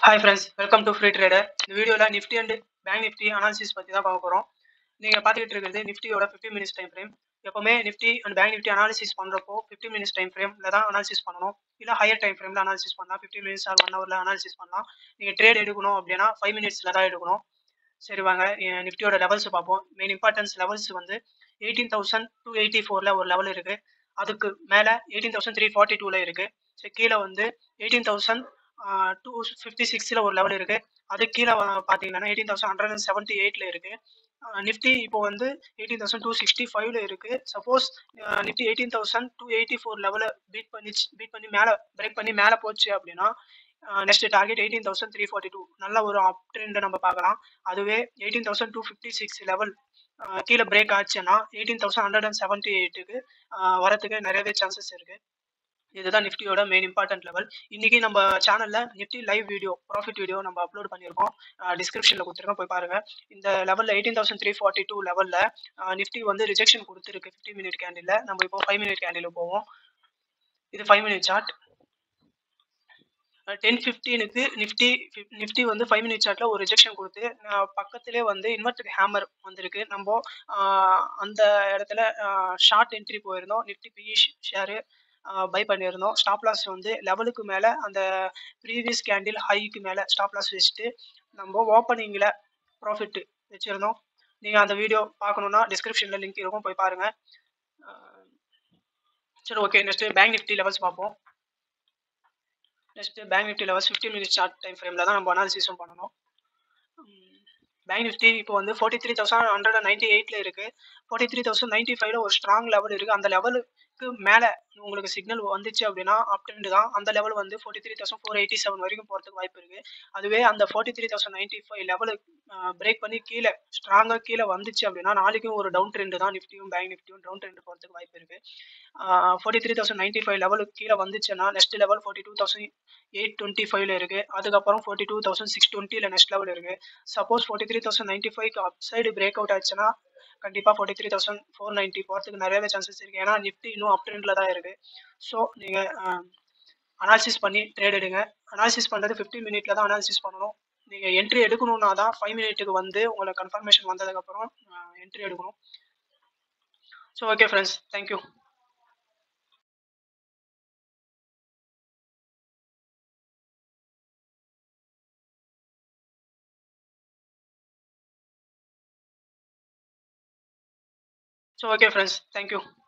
Hi friends welcome to free trader இந்த வீடியோவில் Nifty and bank Nifty analysis பற்றி தான் பார்க்க போகிறோம் நீங்கள் பார்த்துக்கிட்டு இருக்கிறது நிஃப்டியோட ஃபிஃப்டி மினிட்ஸ் டைம் ஃப்ரேம் எப்போவுமே Nifty and bank Nifty analysis பண்ணுறப்போ ஃபிஃப்டி மினிட்ஸ் டைம் ஃப்ரேமில் தான் அனாலிசிஸ் பண்ணணும் இல்லை ஹையர் டைம் ஃப்ரேமில் அனாலிசிஸ் பண்ணலாம் ஃபிஃப்டி மினிட்ஸ் ஆர் ஒன் ஹவரில் அனாலிசிஸ் பண்ணலாம் நீங்கள் ட்ரேட் எடுக்கணும் அப்படின்னா ஃபைவ் மினிட்ஸில் தான் எடுக்கணும் சரி வாங்க அஹ் நிஃப்டியோட லெவல்ஸ் பார்ப்போம் மெயின் இம்பார்ட்டன்ஸ் லெவல்ஸ் வந்து எயிட்டீன் தௌசண்ட் டூ எயிட்டி ஃபோரில் ஒரு லெவல் இருக்குது அதுக்கு மேலே எயிட்டீன் தௌசண்ட் த்ரீ ஃபார்ட்டி டூவில் இருக்குது சரி கீழே வந்து எயிட்டீன் தௌசண்ட் டூ ஃபிஃப்டி சிக்ஸில் ஒரு லெவல் இருக்குது அது கீழே பார்த்தீங்கன்னா eighteen thousand hundred and seventy எயிட்டில் இருக்குது நிஃப்டி இப்போ வந்து எயிட்டீன் தௌசண்ட் டூ சிக்ஸ்டி ஃபைவ்ல இருக்குது suppose Nifty eighteen thousand two eighty four லெவலை பீட் பண்ணி பீட் பண்ணி மேலே பிரேக் பண்ணி மேலே போச்சு அப்படின்னா next target eighteen thousand three forty two நல்ல ஒரு அப் ட்ரெண்டை நம்ம பார்க்கலாம் அதுவே eighteen thousand two fifty six level கீழே பிரேக் ஆச்சுன்னா eighteen thousand hundred and seventy எயிட்டுக்கு வரத்துக்கு நிறையவே சான்சஸ் இருக்குது இதுதான் நிஃப்டியோட மெயின் இம்பார்ட்டன்ட் லெவல் இன்னைக்கு நம்ம சேனல்ல Nifty live video profit video நம்ம அப்லோட் பண்ணியிருக்கோம் டிஸ்கிரிப்ஷனில் கொடுத்துருக்கோம் போய் பாருங்க இந்த லெவலில் eighteen thousand three forty two லெவலில் நிஃப்டி வந்து ரிஜெக்ஷன் கொடுத்துருக்கு ஃபிஃப்டி மினிட் கேண்டில் நம்ம இப்போ ஃபைவ் மினிட் கேண்டில் போவோம் இது ஃபைவ் மினிட் சார்ட் டென் ஃபிஃப்டீனுக்கு நிஃப்டி நிஃப்டி வந்து ஃபைவ் மினிட் சார்ட்டில் ஒரு ரிஜெக்ஷன் கொடுத்து பக்கத்திலே வந்து இன்வெர்டட் ஹேமர் வந்திருக்கு நம்ம அந்த இடத்துல ஷார்ட் என்ட்ரி போயிருந்தோம் நிஃப்டி பிஇ ஷேரு பை பண்ணியிருந்தோம் ஸ்டாப் லாஸ் வந்து லெவலுக்கு மேலே அந்த ப்ரீவியஸ் கேண்டில் ஹைக்கு மேலே ஸ்டாப் லாஸ் வச்சுட்டு நம்ம ஓப்பனிங்கில் ப்ராஃபிட் வச்சுருந்தோம் நீங்கள் அந்த வீடியோ பார்க்கணுன்னா டிஸ்கிரிப்ஷனில் லிங்க் இருக்கும் போய் பாருங்கள் சரி okay next bank Nifty levels பார்ப்போம் next bank Nifty levels fifty minutes short time ஃப்ரேமில் தான் நம்ம அனாலிசிஸும் பண்ணணும் பேங்க் நிஃப்டி இப்போ வந்து forty three thousand hundred and ninety எயிட்டில் இருக்குது ஃபார்ட்டி த்ரீ தௌசண்ட் நைன்ட்டி ஃபைவ்ல ஒரு ஸ்ட்ராங் லெவல் இருக்குது அந்த லெவலுக்கு மேலே உங்களுக்கு சிக்னல் வந்துச்சு அப்படின்னா அப் ட்ரெண்ட் தான் அந்த லெவல் வந்து forty three thousand four eighty seven வரைக்கும் போகிறதுக்கு வாய்ப்பு இருக்குது அதுவே அந்த forty three thousand ninety five level break பண்ணி கீழே ஸ்ட்ராங்காக கீழே வந்துச்சு அப்படின்னா நாளைக்கும் ஒரு டவுன் ட்ரெண்டு தான் நிஃப்டியும் பேங்க் நிஃப்டியும் டவுன் ட்ரெண்ட் போகிறதுக்கு வாய்ப்பு இருக்குது forty three thousand ninety five லெவலுக்கு கீழே வந்துச்சுன்னா next level forty two thousand eight twenty ஃபைவ்ல இருக்குது அதுக்கப்புறம் ஃபார்ட்டி டூ தௌசண்ட் சிக்ஸ் டுவெண்ட்டியில் நெக்ஸ்ட் லெவல் இருக்குது suppose forty three thousand ninety ஃபைவ்க்கு அப் சைடு பிரேக் அவுட் ஆச்சுன்னா கண்டிப்பாக forty three thousand four ninety போகிறதுக்கு நிறையவே சான்சஸ் இருக்குது ஏன்னா நிஃப்டி இன்னும் அப் ட்ரெண்டில் தான் இருக்குது ஸோ நீங்கள் அனாலிசிஸ் பண்ணி ட்ரேட் எடுங்க அனாலிசிஸ் பண்ணுறது ஃபிஃப்டி மினிட்ல தான் அனாலிசிஸ் பண்ணணும் நீங்கள் என்ட்ரி எடுக்கணும்னா தான் ஃபைவ் மினிட்டுக்கு வந்து உங்களுக்கு கன்ஃபர்மேஷன் வந்ததுக்கப்புறம் என்ட்ரி எடுக்கணும் so okay friends thank you So okay friends, thank you.